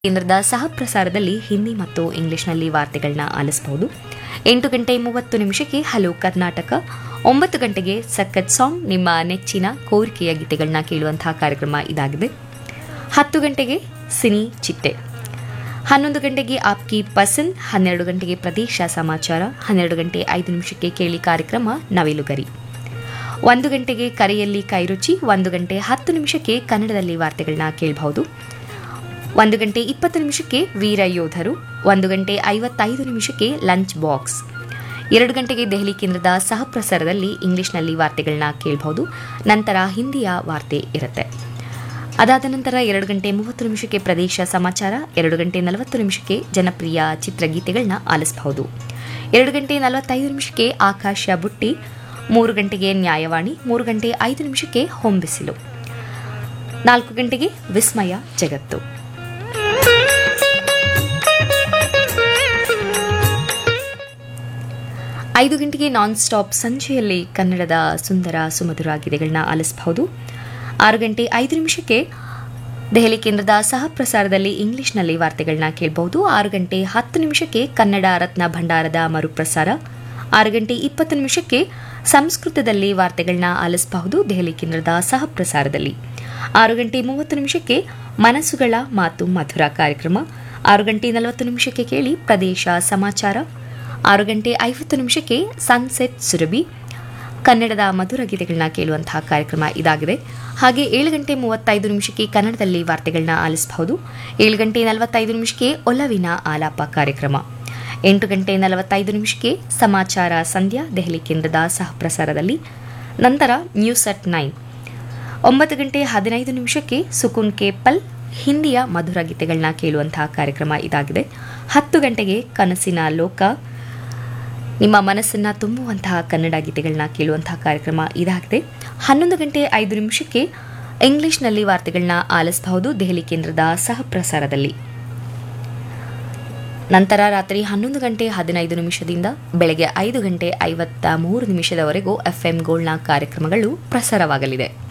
ಕೇಂದ್ರದ ಸಹ ಪ್ರಸಾರದಲ್ಲಿ ಹಿಂದಿ ಮತ್ತು ಇಂಗ್ಲಿಷ್ನಲ್ಲಿ ವಾರ್ತೆಗಳನ್ನ ಆಲಿಸಬಹುದು ಎಂಟು ಗಂಟೆ ಮೂವತ್ತು ನಿಮಿಷಕ್ಕೆ ಹಲೋ ಕರ್ನಾಟಕ ಒಂಬತ್ತು ಗಂಟೆಗೆ ಸಖತ್ ಸಾಂಗ್ ನಿಮ್ಮ ನೆಚ್ಚಿನ ಕೋರಿಕೆಯ ಗೀತೆಗಳನ್ನ ಕೇಳುವಂತಹ ಕಾರ್ಯಕ್ರಮ ಇದಾಗಿದೆ ಹತ್ತು ಗಂಟೆಗೆ ಸಿನಿ ಚಿಟ್ಟೆ ಹನ್ನೊಂದು ಗಂಟೆಗೆ ಆಪ್ಕಿ ಪಸಂದ್ ಹನ್ನೆರಡು ಗಂಟೆಗೆ ಪ್ರದೇಶ ಸಮಾಚಾರ ಹನ್ನೆರಡು ಗಂಟೆ ಐದು ನಿಮಿಷಕ್ಕೆ ಕೇಳಿ ಕಾರ್ಯಕ್ರಮ ನವಿಲುಗರಿ ಒಂದು ಗಂಟೆಗೆ ಕರೆಯಲ್ಲಿ ಕೈರುಚಿ ಒಂದು ಗಂಟೆ ಹತ್ತು ನಿಮಿಷಕ್ಕೆ ಕನ್ನಡದಲ್ಲಿ ವಾರ್ತೆಗಳನ್ನ ಕೇಳಬಹುದು ಒಂದು ಗಂಟೆ ಇಪ್ಪತ್ತು ನಿಮಿಷಕ್ಕೆ ವೀರ ಯೋಧರು ಒಂದು ಗಂಟೆ ಐವತ್ತೈದು ನಿಮಿಷಕ್ಕೆ ಲಂಚ್ ಬಾಕ್ಸ್ ಎರಡು ಗಂಟೆಗೆ ದೆಹಲಿ ಕೇಂದ್ರದ ಸಹ ಪ್ರಸಾರದಲ್ಲಿ ಇಂಗ್ಲಿಷ್ನಲ್ಲಿ ವಾರ್ತೆಗಳನ್ನ ಕೇಳಬಹುದು ನಂತರ ಹಿಂದಿಯ ವಾರ್ತೆ ಇರುತ್ತೆ ಅದಾದ ನಂತರ ಎರಡು ಗಂಟೆ ಮೂವತ್ತು ನಿಮಿಷಕ್ಕೆ ಪ್ರದೇಶ ಸಮಾಚಾರ ಎರಡು ಗಂಟೆ ನಲವತ್ತು ನಿಮಿಷಕ್ಕೆ ಜನಪ್ರಿಯ ಚಿತ್ರಗೀತೆಗಳನ್ನ ಆಲಿಸಬಹುದು ಎರಡು ಗಂಟೆ ನಲವತ್ತೈದು ನಿಮಿಷಕ್ಕೆ ಆಕಾಶ ಬುಟ್ಟಿ ಮೂರು ಗಂಟೆಗೆ ನ್ಯಾಯವಾಣಿ ಮೂರು ಗಂಟೆ ಐದು ನಿಮಿಷಕ್ಕೆ ಹೊಂಬಿಸಿಲು ನಾಲ್ಕು ಗಂಟೆಗೆ ವಿಸ್ಮಯ ಜಗತ್ತು ಐದು ಗಂಟೆಗೆ ನಾನ್ ಸ್ಟಾಪ್ ಸಂಜೆಯಲ್ಲಿ ಕನ್ನಡದ ಸುಂದರ ಸುಮಧುರ ಗೀತೆಗಳನ್ನ ಆಲಿಸಬಹುದು ಆರು ಗಂಟೆ ಐದು ನಿಮಿಷಕ್ಕೆ ದೆಹಲಿ ಕೇಂದ್ರದ ಸಹ ಪ್ರಸಾರದಲ್ಲಿ ಇಂಗ್ಲಿಷ್ನಲ್ಲಿ ವಾರ್ತೆಗಳನ್ನ ಕೇಳಬಹುದು ಆರು ಗಂಟೆ ಹತ್ತು ನಿಮಿಷಕ್ಕೆ ಕನ್ನಡ ರತ್ನ ಭಂಡಾರದ ಮರುಪ್ರಸಾರ ಆರು ಗಂಟೆ ಇಪ್ಪತ್ತು ನಿಮಿಷಕ್ಕೆ ಸಂಸ್ಕೃತದಲ್ಲಿ ವಾರ್ತೆಗಳನ್ನ ಆಲಿಸಬಹುದು ದೆಹಲಿ ಕೇಂದ್ರದ ಸಹ ಪ್ರಸಾರದಲ್ಲಿ ಆರು ಗಂಟೆ ಮೂವತ್ತು ನಿಮಿಷಕ್ಕೆ ಮನಸ್ಸುಗಳ ಮಾತು ಮಧುರ ಕಾರ್ಯಕ್ರಮ ಆರು ಗಂಟೆ ನಲವತ್ತು ನಿಮಿಷಕ್ಕೆ ಕೇಳಿ ಪ್ರದೇಶ ಸಮಾಚಾರ ಆರು ಗಂಟೆ ಐವತ್ತು ನಿಮಿಷಕ್ಕೆ ಸನ್ಸೆಟ್ ಸುರಭಿ ಕನ್ನಡದ ಮಧುರ ಗೀತೆಗಳನ್ನ ಕೇಳುವಂತಹ ಕಾರ್ಯಕ್ರಮ ಇದಾಗಿದೆ ಹಾಗೆ ಏಳು ಗಂಟೆ ಮೂವತ್ತೈದು ನಿಮಿಷಕ್ಕೆ ಕನ್ನಡದಲ್ಲಿ ವಾರ್ತೆಗಳನ್ನ ಆಲಿಸಬಹುದು ಏಳು ಗಂಟೆ ನಲವತ್ತೈದು ನಿಮಿಷಕ್ಕೆ ಒಲವಿನ ಆಲಾಪ ಕಾರ್ಯಕ್ರಮ ಎಂಟು ಗಂಟೆ ನಲವತ್ತೈದು ನಿಮಿಷಕ್ಕೆ ಸಮಾಚಾರ ಸಂಧ್ಯಾ ದೆಹಲಿ ಕೇಂದ್ರದ ಸಹ ಪ್ರಸಾರದಲ್ಲಿ ನಂತರ ನ್ಯೂಸ್ ಅಟ್ ನೈನ್ ಒಂಬತ್ತು ಗಂಟೆ ಹದಿನೈದು ನಿಮಿಷಕ್ಕೆ ಸುಕುನ್ ಕೆ ಪಲ್ ಹಿಂದಿಯ ಮಧುರ ಗೀತೆಗಳನ್ನ ಕೇಳುವಂತಹ ಕಾರ್ಯಕ್ರಮ ಇದಾಗಿದೆ ಹತ್ತು ಗಂಟೆಗೆ ಕನಸಿನ ಲೋಕ ನಿಮ್ಮ ಮನಸ್ಸನ್ನ ತುಂಬುವಂತಹ ಕನ್ನಡ ಗೀತೆಗಳನ್ನ ಕೇಳುವಂತಹ ಕಾರ್ಯಕ್ರಮ ಇದಾಗಿದೆ ಹನ್ನೊಂದು ಗಂಟೆ ಐದು ನಿಮಿಷಕ್ಕೆ ಇಂಗ್ಲಿಷ್ನಲ್ಲಿ ವಾರ್ತೆಗಳನ್ನ ಆಲಿಸಬಹುದು ದೆಹಲಿ ಕೇಂದ್ರದ ಸಹ ಪ್ರಸಾರದಲ್ಲಿ ನಂತರ ರಾತ್ರಿ ಹನ್ನೊಂದು ಗಂಟೆ ಹದಿನೈದು ನಿಮಿಷದಿಂದ ಬೆಳಗ್ಗೆ ಐದು ಗಂಟೆ ಐವತ್ತ ಮೂರು ನಿಮಿಷದವರೆಗೂ ಎಫ್ಎಂ ಗೋಲ್ಡ್ನ ಕಾರ್ಯಕ್ರಮಗಳು ಪ್ರಸಾರವಾಗಲಿದೆ